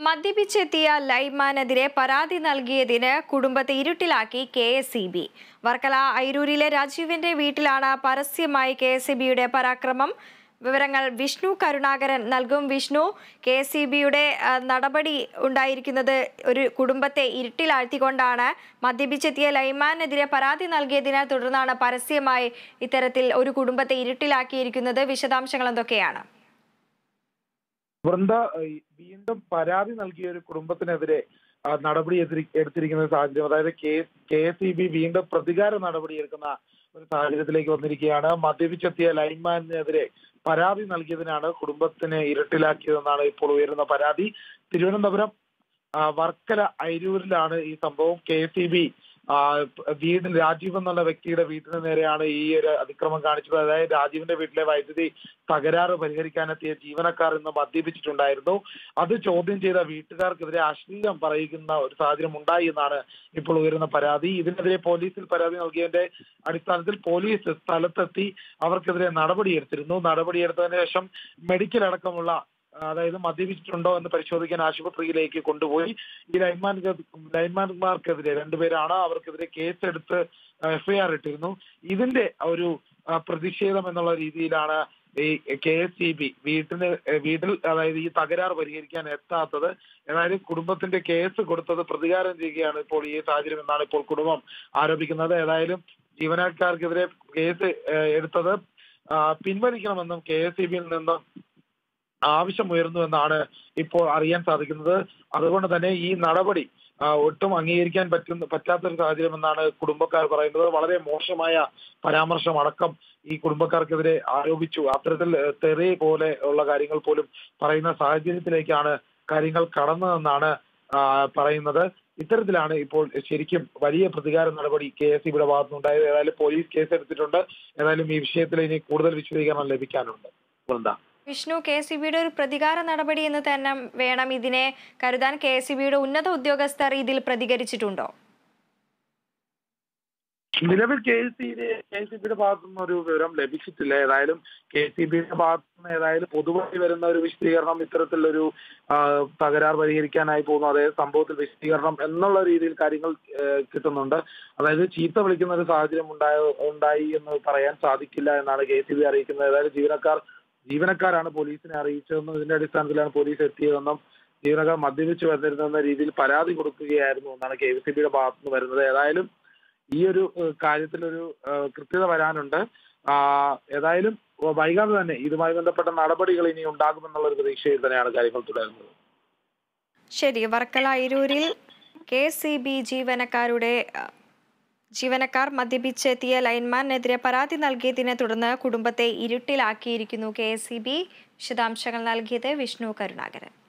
മദ്യപിച്ചെത്തിയ ലൈമാനെതിരെ പരാതി നൽകിയതിന് കുടുംബത്തെ ഇരുട്ടിലാക്കി K S E B Varkala ഐരൂരിലെ രാജീവിന്റെ വീട്ടിലാണ് പരസ്യമായി കെ എസ് ഇ ബിയുടെ പരാക്രമം വിവരങ്ങൾ വിഷ്ണു കരുണാകരൻ നൽകും വിഷ്ണു കെ എസ് ഇ ബിയുടെ നടപടി ഉണ്ടായിരിക്കുന്നത് ഒരു കുടുംബത്തെ ഇരുട്ടിലാഴ്ത്തിക്കൊണ്ടാണ് മദ്യപിച്ചെത്തിയ ലൈമാനെതിരെ പരാതി നൽകിയതിനെ തുടർന്നാണ് പരസ്യമായി ഇത്തരത്തിൽ ഒരു കുടുംബത്തെ ഇരുട്ടിലാക്കിയിരിക്കുന്നത് വിശദാംശങ്ങൾ എന്തൊക്കെയാണ് വൃന്ദ ഏഹ്, വീണ്ടും പരാതി നൽകിയ ഒരു കുടുംബത്തിനെതിരെ ആ, നടപടി എടുത്തിരി- എടുത്തിരിക്കുന്ന ഒരു സാഹചര്യം അതായത് K K S E B വീണ്ടും പ്രതികാര നടപടി എടുക്കുന്ന ഒരു സാഹചര്യത്തിലേക്ക് വന്നിരിക്കുകയാണ് മദ്യപിച്ചെത്തിയ ലൈൻമാനെതിരെ പരാതി നൽകിയതിനാണ് കുടുംബത്തിനെ ഇരട്ടിലാക്കിയതെന്നാണ് ഇപ്പോൾ ഉയരുന്ന പരാതി തിരുവനന്തപുരം ആ, വർക്കല അയിരൂരിലാണ് ഈ സംഭവം കെ എസ് ഇ ബി വീട് രാജീവ് എന്നുള്ള വ്യക്തിയുടെ വീട്ടിന് നേരെയാണ് ഈ ഒരു അതിക്രമം കാണിച്ചത് അതായത് രാജീവിന്റെ വീട്ടിലെ വൈദ്യുതി തകരാറ് പരിഹരിക്കാനെത്തിയ ജീവനക്കാർ ഇന്ന് മദ്യപിച്ചിട്ടുണ്ടായിരുന്നു അത് ചോദ്യം ചെയ്ത വീട്ടുകാർക്കെതിരെ അശ്ലീലം പറയുന്ന ഒരു സാഹചര്യം ഉണ്ടായി എന്നാണ് ഇപ്പോൾ ഉയരുന്ന പരാതി ഇതിനെതിരെ പോലീസിൽ പരാതി നൽകിയതിന്റെ അടിസ്ഥാനത്തിൽ പോലീസ് സ്ഥലത്തെത്തി അവർക്കെതിരെ നടപടിയെടുത്തിരുന്നു നടപടിയെടുത്തതിന് ശേഷം മെഡിക്കൽ അടക്കമുള്ള അതായത് മദ്യപിച്ചിട്ടുണ്ടോ എന്ന് പരിശോധിക്കാൻ ആശുപത്രിയിലേക്ക് കൊണ്ടുപോയി ഈ ലൈൻമാൻ ലൈൻമാൻമാർക്കെതിരെ രണ്ടുപേരാണ് അവർക്കെതിരെ കേസെടുത്ത് എഫ്ഐആർ ഇട്ടിരുന്നു ഇതിന്റെ ഒരു ആ, പ്രതിഷേധം എന്നുള്ള രീതിയിലാണ് ഈ കെ എസ് ഇ ബി വീട്ടിന് ഏഹ് വീട്ടിൽ അതായത് ഈ തകരാറ് പരിഹരിക്കാൻ എത്താത്തത് ഏതായാലും കുടുംബത്തിന്റെ കേസ് കൊടുത്തത് പ്രതികാരം ചെയ്യുകയാണ് ഇപ്പോൾ ഈ സാഹചര്യം എന്നാണ് ഇപ്പോൾ കുടുംബം ആരോപിക്കുന്നത് ഏതായാലും ജീവനക്കാർക്കെതിരെ കേസ് ഏഹ് എടുത്തത് ആ, പിൻവലിക്കണമെന്നും കെ എസ് ഇ ബിയിൽ നിന്നും ആവശ്യമുയർന്നു എന്നാണ് ഇപ്പോൾ അറിയാൻ സാധിക്കുന്നത് അതുകൊണ്ട് തന്നെ ഈ നടപടി ആ, ഒട്ടും അംഗീകരിക്കാൻ പറ്റുന്ന പറ്റാത്തൊരു സാഹചര്യം എന്നാണ് കുടുംബക്കാർ പറയുന്നത് വളരെ മോശമായ പരാമർശം അടക്കം ഈ കുടുംബക്കാർക്കെതിരെ ആരോപിച്ചു അത്തരത്തിൽ ഏഹ്, തെറി പോലെ ഉള്ള കാര്യങ്ങൾ പോലും പറയുന്ന സാഹചര്യത്തിലേക്കാണ് കാര്യങ്ങൾ കടന്നതെന്നാണ് ആ, പറയുന്നത് ഇത്തരത്തിലാണ് ഇപ്പോൾ ശരിക്കും വലിയ പ്രതികാര നടപടി കെ എസ് ഇബിയുടെ ഭാഗത്തുനിന്നുണ്ടായത് ഏതായാലും പോലീസ് കേസെടുത്തിട്ടുണ്ട് ഏതായാലും ഈ വിഷയത്തിൽ ഇനി കൂടുതൽ വിശദീകരണം ലഭിക്കാനുണ്ട് വൃന്ദ വിഷ്ണു കെ സി ബിയുടെ ഒരു പ്രതികാര നടപടി എന്ന് തന്നെ വേണം ഇതിനെ കരുതാൻ കെ സി ബിയുടെ ഉന്നത ഉദ്യോഗസ്ഥർ ഇതിൽ പ്രതികരിച്ചിട്ടുണ്ടോ നിലവിൽ K S C K C ബിയുടെ ഭാഗത്തുനിന്ന് ഒരു വിവരം ലഭിച്ചിട്ടില്ല ഏതായാലും കെ സി ബിയുടെ ഭാഗത്തുനിന്ന് ഏതായാലും പൊതുവായി വരുന്ന ഒരു വിശദീകരണം ഇത്തരത്തിലൊരു ആ, തകരാർ പരിഹരിക്കാനായി പോകുന്നു അതേ സംഭവത്തിൽ വിശദീകരണം എന്നുള്ള രീതിയിൽ കാര്യങ്ങൾ ഏഹ്, കിട്ടുന്നുണ്ട് അതായത് ചീത്ത വിളിക്കുന്ന ഒരു സാഹചര്യം ഉണ്ടായ ഉണ്ടായി എന്ന് പറയാൻ സാധിക്കില്ല എന്നാണ് കെ സി ബി അറിയിക്കുന്നത് ഏതായാലും ജീവനക്കാർ ജീവനക്കാരാണ് പോലീസിനെ അറിയിച്ചതെന്നും ഇതിന്റെ അടിസ്ഥാനത്തിലാണ് പോലീസ് എത്തിയതെന്നും ജീവനക്കാർ മദ്യപിച്ച് വന്നിരുന്നെന്ന രീതിയിൽ പരാതി കൊടുക്കുകയായിരുന്നു എന്നാണ് കെ സി ബിയുടെ ഭാഗത്തുനിന്ന് വരുന്നത് ഏതായാലും ഈ ഒരു ഏഹ്, കാര്യത്തിലൊരു ഏഹ്, കൃത്യത വരാനുണ്ട് ആ, ഏതായാലും വൈകാതെ തന്നെ ഇതുമായി ബന്ധപ്പെട്ട നടപടികൾ ഇനി ഉണ്ടാകുമെന്നുള്ള ഒരു പ്രതീക്ഷയിൽ തന്നെയാണ് കാര്യങ്ങൾ തുടരുന്നത് ശരി വർക്കല അയിരൂരിൽ കെ സി ബി ജീവനക്കാരുടെ അഹ്, ജീവനക്കാർ മദ്യപിച്ചെത്തിയ ലൈൻമാനെതിരെ പരാതി നൽകിയതിനെ തുടർന്ന് കുടുംബത്തെ ഇരുട്ടിലാക്കിയിരിക്കുന്നു കെ എസ് സി ബി വിശദാംശങ്ങൾ നൽകിയത് വിഷ്ണു കരുണാകരൻ